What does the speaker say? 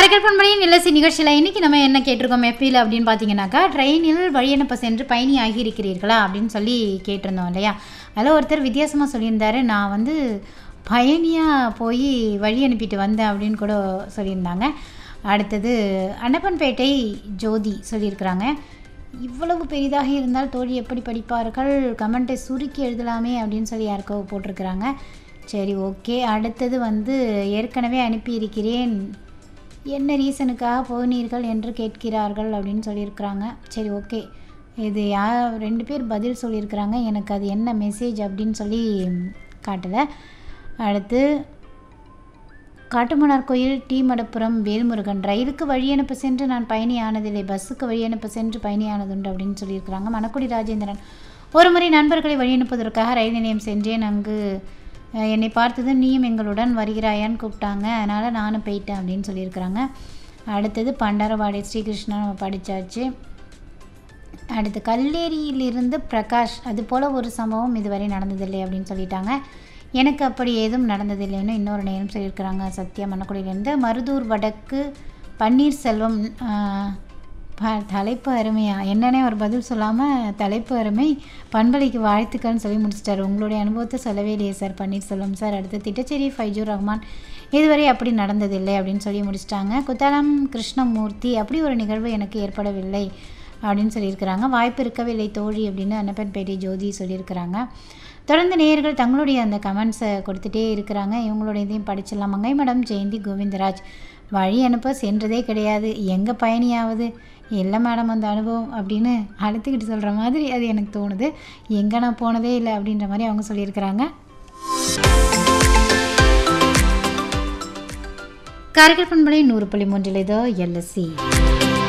கரைக்கல் பண்பலையின் இல்லசி நிகழ்ச்சியில் இன்னைக்கு நம்ம என்ன கேட்டிருக்கோம் எஃபியில் அப்படின்னு பார்த்தீங்கன்னாக்கா ட்ரெயினில் வழியனுப்ப சென்று பயணி ஆகியிருக்கிறீர்களா அப்படின்னு சொல்லி கேட்டிருந்தோம் இல்லையா அதில் ஒருத்தர் வித்தியாசமாக சொல்லியிருந்தாரு நான் வந்து பயணியாக போய் வழி அனுப்பிட்டு வந்தேன் அப்படின்னு கூட சொல்லியிருந்தாங்க அடுத்தது அன்னப்பன்பேட்டை ஜோதி சொல்லியிருக்கிறாங்க இவ்வளவு பெரிதாக இருந்தால் தோழி எப்படி படிப்பார்கள் கமெண்ட்டை சுருக்கி எழுதலாமே அப்படின்னு சொல்லி யாருக்கோ போட்டிருக்கிறாங்க சரி ஓகே அடுத்தது வந்து ஏற்கனவே அனுப்பியிருக்கிறேன் என்ன ரீசனுக்காக போனீர்கள் என்று கேட்கிறார்கள் அப்படின்னு சொல்லியிருக்கிறாங்க சரி ஓகே இது யார் ரெண்டு பேர் பதில் சொல்லியிருக்கிறாங்க எனக்கு அது என்ன மெசேஜ் அப்படின்னு சொல்லி காட்டலை அடுத்து காட்டுமன்னார் கோயில் டி மடப்புரம் வேல்முருகன் ரயிலுக்கு வழி அனுப்ப சென்று நான் பயணி ஆனதில்லை பஸ்ஸுக்கு வழி அனுப்ப சென்று பயணி ஆனதுண்டு அப்படின்னு சொல்லியிருக்கிறாங்க மணக்குடி ராஜேந்திரன் ஒரு முறை நண்பர்களை வழி அனுப்புவதற்காக ரயில் நிலையம் சென்றேன் அங்கு அஹ், என்னை பார்த்தது நீயும் எங்களுடன் வருகிறாயான்னு கூப்பிட்டாங்க அதனால் நானும் போயிட்டேன் அப்படின்னு சொல்லியிருக்கிறாங்க அடுத்தது பண்டாரவாடி ஸ்ரீகிருஷ்ணா நம்ம படித்தாச்சு அடுத்து கல்லேரியிலிருந்து பிரகாஷ் அது போல் ஒரு சம்பவம் இதுவரை நடந்ததில்லை அப்படின்னு சொல்லிட்டாங்க எனக்கு அப்படி ஏதும் நடந்ததில்லைன்னு இன்னொரு நேரம் சொல்லியிருக்கிறாங்க சத்யா மணக்குடியிலேருந்து மருதூர் வடக்கு பன்னீர்செல்வம் ஆஹ், ப- தலைப்பு அருமையா என்னன்னே ஒரு பதில் சொல்லாமல் தலைப்பு அருமை பண்பலைக்கு வாழ்த்துக்கள்னு சொல்லி முடிச்சிட்டாரு உங்களுடைய அனுபவத்தை சொல்லவே இல்லையே சார் பன்னீர்செல்வம் சார் அடுத்து திட்டச்சேரி ஃபைஜூர் ரஹ்மான் இதுவரை அப்படி நடந்ததில்லை அப்படின்னு சொல்லி முடிச்சிட்டாங்க குத்தாலம் கிருஷ்ணமூர்த்தி அப்படி ஒரு நிகழ்வு எனக்கு ஏற்படவில்லை அப்படின்னு சொல்லியிருக்கிறாங்க வாய்ப்பு இருக்கவில்லை தோழி அப்படின்னு அன்னப்பன்பேட்டை ஜோதி சொல்லியிருக்கிறாங்க தொடர்ந்து நேயர்கள் தங்களுடைய அந்த கமெண்ட்ஸை கொடுத்துட்டே இருக்கிறாங்க இவங்களுடைய இதையும் படிச்சிடலாம் மங்கை மேடம் ஜெயந்தி கோவிந்தராஜ் வழி அனுப்ப சென்றதே கிடையாது எங்கே பயணியாவது இல்லை மேடம் அந்த அனுபவம் அப்படின்னு அழுத்துக்கிட்டு சொல்கிற மாதிரி அது எனக்கு தோணுது எங்கே நான் போனதே இல்லை அப்படின்ற மாதிரி அவங்க சொல்லியிருக்கிறாங்க காரைக்கால் பண்பலை நூறு புள்ளி மூன்றில் இதோ எல்எஸ்சி